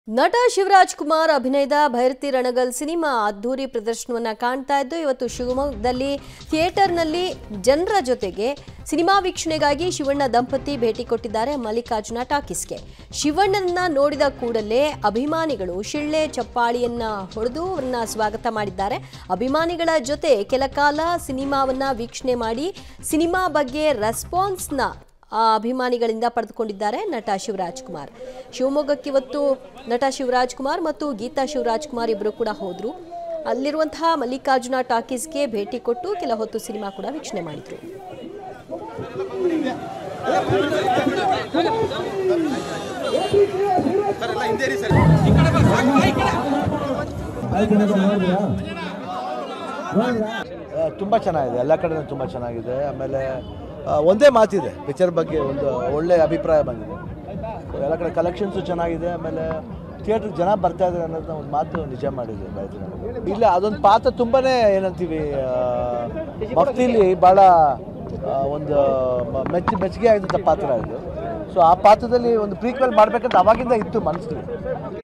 ನಟ ಶಿವರಾಜ್ ಕುಮಾರ್ ಅಭಿನಯದ ಭೈರತಿ ರಣಗಲ್ ಸಿನಿಮಾ ಅದ್ದೂರಿ ಪ್ರದರ್ಶನವನ್ನ ಕಾಣ್ತಾ ಇದ್ದು ಇವತ್ತು ಶಿವಮೊಗ್ಗದಲ್ಲಿ ಥಿಯೇಟರ್ನಲ್ಲಿ ಜನರ ಜೊತೆಗೆ ಸಿನಿಮಾ ವೀಕ್ಷಣೆಗಾಗಿ ಶಿವಣ್ಣ ದಂಪತಿ ಭೇಟಿ ಕೊಟ್ಟಿದ್ದಾರೆ ಮಲ್ಲಿಕಾರ್ಜುನ ಟಾಕೀಸ್ಗೆ ಶಿವಣ್ಣನ ನೋಡಿದ ಕೂಡಲೇ ಅಭಿಮಾನಿಗಳು ಶಿಳ್ಳೆ ಚಪ್ಪಾಳಿಯನ್ನ ಹೊಡೆದು ಅವರನ್ನ ಸ್ವಾಗತ ಮಾಡಿದ್ದಾರೆ ಅಭಿಮಾನಿಗಳ ಜೊತೆ ಕೆಲ ಕಾಲ ಸಿನಿಮಾವನ್ನ ವೀಕ್ಷಣೆ ಮಾಡಿ ಸಿನಿಮಾ ಬಗ್ಗೆ ರೆಸ್ಪಾನ್ಸ್ನ ಆ ಅಭಿಮಾನಿಗಳಿಂದ ಪಡೆದುಕೊಂಡಿದ್ದಾರೆ ನಟ ಶಿವರಾಜ್ ಕುಮಾರ್ ಶಿವಮೊಗ್ಗಕ್ಕೆ ಇವತ್ತು ನಟ ಶಿವರಾಜ್ ಕುಮಾರ್ ಮತ್ತು ಗೀತಾ ಶಿವರಾಜ್ ಕುಮಾರ್ ಇಬ್ಬರು ಕೂಡ ಹೋದ್ರು ಅಲ್ಲಿರುವಂತಹ ಮಲ್ಲಿಕಾರ್ಜುನ ಟಾಕೀಸ್ಗೆ ಭೇಟಿ ಕೊಟ್ಟು ಕೆಲ ಹೊತ್ತು ಸಿನಿಮಾ ಕೂಡ ವೀಕ್ಷಣೆ ಮಾಡಿದ್ರು ತುಂಬ ಚೆನ್ನಾಗಿದೆ ಎಲ್ಲ ಕಡೆನೂ ತುಂಬ ಚೆನ್ನಾಗಿದೆ ಆಮೇಲೆ ಆ, ಒಂದೇ ಮಾತಿದೆ ಪಿಕ್ಚರ್ ಬಗ್ಗೆ ಒಂದು ಒಳ್ಳೆ ಅಭಿಪ್ರಾಯ ಬಂದಿದೆ So, ಎಲ್ಲ ಕಡೆ ಕಲೆಕ್ಷನ್ಸು ಚೆನ್ನಾಗಿದೆ ಆಮೇಲೆ ಥಿಯೇಟ್ರಿಗೆ ಜನ ಬರ್ತಾ ಇದ್ದಾರೆ ಅನ್ನೋದನ್ನ ಒಂದು ಮಾತು ನಿಜ ಮಾಡಿದೆ ಬೈದ್ರೆ ನನಗೆ. ಇಲ್ಲ ಅದೊಂದು ಪಾತ್ರ ತುಂಬಾನೇ ಏನಂತೀವಿ ಆ, ಭಕ್ತಿಲಿ ಭಾಳ ಆ, ಒಂದು ಮ- ಮೆಚ್ಚು ಮೆಚ್ಚುಗೆ ಆಗಿದ್ದ ಪಾತ್ರ ಇದು ಸೊ ಆ ಪಾತ್ರದಲ್ಲಿ ಒಂದು ಪ್ರೀಕ್ವೆಲ್ ಮಾಡ್ಬೇಕಂತ ಅವಾಗಿಂದ ಇತ್ತು ಮನಸ್ಸಲ್ಲಿ